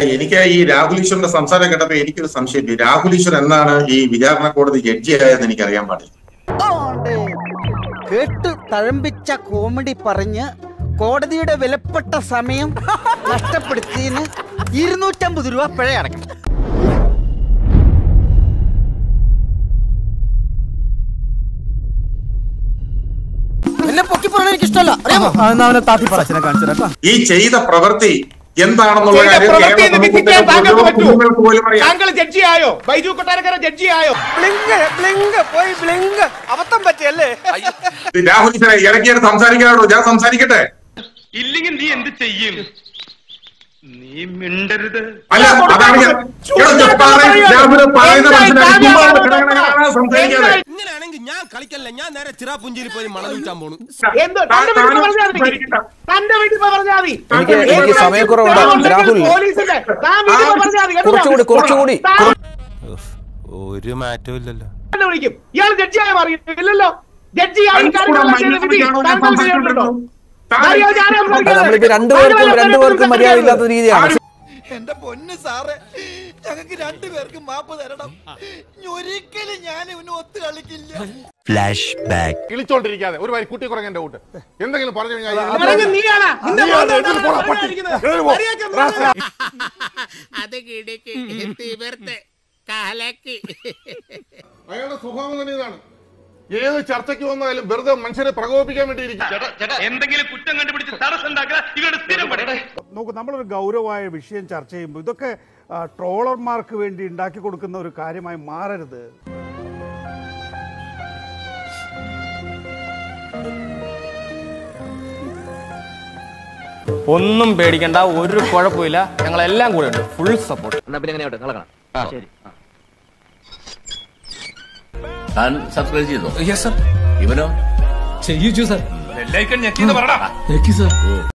എനിക്ക് ഈ രാഹുൽ ഈശ്വറിന്റെ സംസാരം കേട്ടപ്പോ എനിക്കൊരു സംശയം രാഹുൽ ഈശ്വർ എന്നാണ് ഈ വിചാരണ കോടതി ജഡ്ജി ആയതെന്ന് എനിക്ക് അറിയാൻ പാടില്ല കേട്ട് തഴമ്പിച്ച കോമഡി പറഞ്ഞ് കോടതിയുടെ വിലപ്പെട്ട സമയം നഷ്ടപ്പെടുത്തിയതിന് ഇരുന്നൂറ്റമ്പത് രൂപ പിഴ അടക്കണം എന്നെ പൊക്കി പറയാൻ എനിക്ക് ഇഷ്ടമല്ല അറിയാമോ അവനെ താത്തി പറച്ചിനെ കാണിച്ചു ഈ ചെയ്ത പ്രവൃത്തി എന്താണെന്നുള്ള ചെയ്ത കാര്യം പ്രവൃത്തി കേരള എന്ന് വിധിക്കാൻ സമൂഹത്തിന്റെ താങ്കൾക്ക് മുഴുവൻ പറ്റൂ. കുഞ്ഞുങ്ങൾക്ക് പോലും അറിയാം താങ്കൾ ജഡ്ജിയായോ ബൈജു കൊട്ടാരക്കര ജഡ്ജിയായോ ബ്ലിങ്ക് ബ്ലിങ്ക് പോയി ബ്ലിങ്ക് അബദ്ധം പറ്റിയല്ലേ രാഹുൽ ഈശ്വരെ ഇറക്കിയാണ് സംസാരിക്കാനോ ഞാൻ സംസാരിക്കട്ടെ ഇല്ലെങ്കിൽ നീ എന്ത് ചെയ്യും നീ മിണ്ടരുത് അല്ല അതാണ് ഞാൻ എടോ, ഞാൻ പറയുന്ന- രാഹുല് പറയുന്ന മനസ്സിലാക്കി ചുമ്മാ ഒന്ന് കിടകിടകിടകിട സംസാരിക്കാതെ ഇങ്ങനെയാണെങ്കിൽ ഞാൻ കളിക്കല്ല ഞാൻ നേരെ ചിറാപുഞ്ചിയിൽ പോയി മണം വിൽക്കാൻ പോണു എന്ത് തന്റെ വീട്ടിൽ പറഞ്ഞാൽ മതി തന്റെ വീട്ടിൽ പോയി പറഞ്ഞാൽ മതി എനിക്ക് എനിക്ക് എന്ത് സമയക്കുറവുണ്ട് ഉണ്ടെങ്കിൽ രാഹുൽ പോലീസിന്റെ താൻ വീട്ടിൽ പോയി പറഞ്ഞാൽ മതി കേട്ടോ. കുറച്ചുകൂടി കുറച്ചുകൂടി താൻ ഒരു മാറ്റവും ഇല്ലല്ലോ തന്നെ വിളിക്കും ഇയാൾ ജഡ്ജിയായി മാറി ഇല്ലല്ലോ ജഡ്ജിയായി തനിക്കൂടെ മര്യാദയ്ക്കാണോ ഞാൻ സംസാരിച്ചുകൊണ്ടിരുന്നത്? താൻ- നമ്മളിപ്പോ രണ്ടുപേർക്കും രണ്ടുപേർക്കും മര്യാദ ഇല്ലാത്ത രീതിയാണ് എന്റെ പൊന്ന് സാറേ ഞങ്ങൾക്ക് രണ്ടുപേർക്കും മാപ്പ് തരണം ഒരിക്കലും ഞാൻ ഇവന് ഒത്തു കളിക്കില്ല കിളിച്ചോണ്ടിരിക്കാതെ ഒരു വരി കുട്ടി കുറഞ്ഞ എന്റെ കൂട്ട് എന്തെങ്കിലും പറഞ്ഞു കഴിഞ്ഞാൽ പറഞ്ഞ നീയാണ് നിന്റെ നീയാണ് മോനെ ഇതിൽ പോടാ, പട്ടി. ഇരിക്കുന്നത്. എഴുതി പോ. മര്യാദയ്ക്ക് റാസ്കൽ. അയാളുടെ സ്വഭാവം തന്നെ ഇതാണ് ഏത് ചർച്ചയ്ക്ക് വന്നാലും വെറുതെ മനുഷ്യരെ പ്രകോപിപ്പിക്കാൻ വേണ്ടി ഇരിക്കും എന്തെങ്കിലും കുറ്റം കണ്ടുപിടിച്ച് തടസ്സം ഉണ്ടാക്കുക ഇവരുടെ സ്ഥിരം പണി നോക്കൂ നമ്മളൊരു ഗൗരവമായ വിഷയം ചർച്ച ചെയ്യുമ്പോൾ ഇതൊക്കെ ആ, ട്രോളർമാർക്ക് വേണ്ടി ഉണ്ടാക്കി കൊടുക്കുന്ന ഒരു കാര്യമായി മാറരുത് ഒന്നും പേടിക്കണ്ട ഒരു കുഴപ്പമില്ല ഞങ്ങളെല്ലാം കൂടെ ഉണ്ട് ഫുൾ സപ്പോർട്ട് താൻ സബ്സ്ക്രൈബ് ചെയ്തോ യെസ് സർ ഇവനോ ചെയ്യിച്ചു സർ ഞെക്കിന്ന് പറടാ